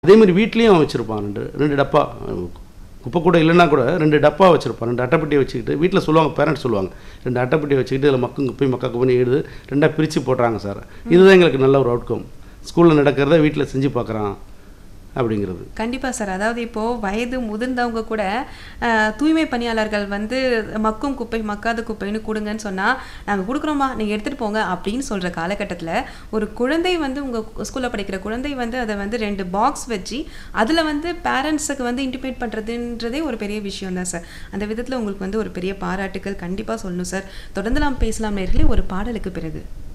அதே மாதிரி வீட்லேயும் வச்சுருப்பான் ரெண்டு ரெண்டு டப்பா குப்பை கூட இல்லைன்னா கூட ரெண்டு டப்பா வச்சுருப்பான் ரெண்டு அட்டைப்பட்டியை வச்சுக்கிட்டு வீட்டில் சொல்லுவாங்க பேரண்ட்ஸ் சொல்லுவாங்க ரெண்டு அட்டைப்பட்டியை வச்சுக்கிட்டு இதில் மக்கும் குப்பை மக்கா குப்பைன்னு எழுது ரெண்டாக பிரித்து போடுறாங்க சார் இதுதான் எங்களுக்கு நல்ல ஒரு அவுட்கம் ஸ்கூலில் நடக்கிறத வீட்டில் செஞ்சு பார்க்குறான் அப்படிங்கிறது கண்டிப்பா சார் அதாவது இப்போ வயது முதிர்ந்தவங்க கூட அஹ், தூய்மை பணியாளர்கள் வந்து மக்கும் குப்பை மக்காத குப்பைன்னு கொடுங்கன்னு சொன்னா நாங்க கொடுக்குறோமா நீங்க எடுத்துட்டு போங்க அப்படின்னு சொல்ற காலகட்டத்துல ஒரு குழந்தை வந்து உங்க ஸ்கூல்ல படிக்கிற குழந்தை வந்து அதை வந்து ரெண்டு பாக்ஸ் வச்சு அதுல வந்து பேரண்ட்ஸுக்கு வந்து இன்டிமேட் பண்றதுன்றதே ஒரு பெரிய விஷயம் தான் சார் அந்த விதத்துல உங்களுக்கு வந்து ஒரு பெரிய பாராட்டுக்கள் கண்டிப்பா சொல்லணும் சார் தொடர்ந்து நாம் பேசலாம் நேர்களே ஒரு பாடலுக்கு பிறகு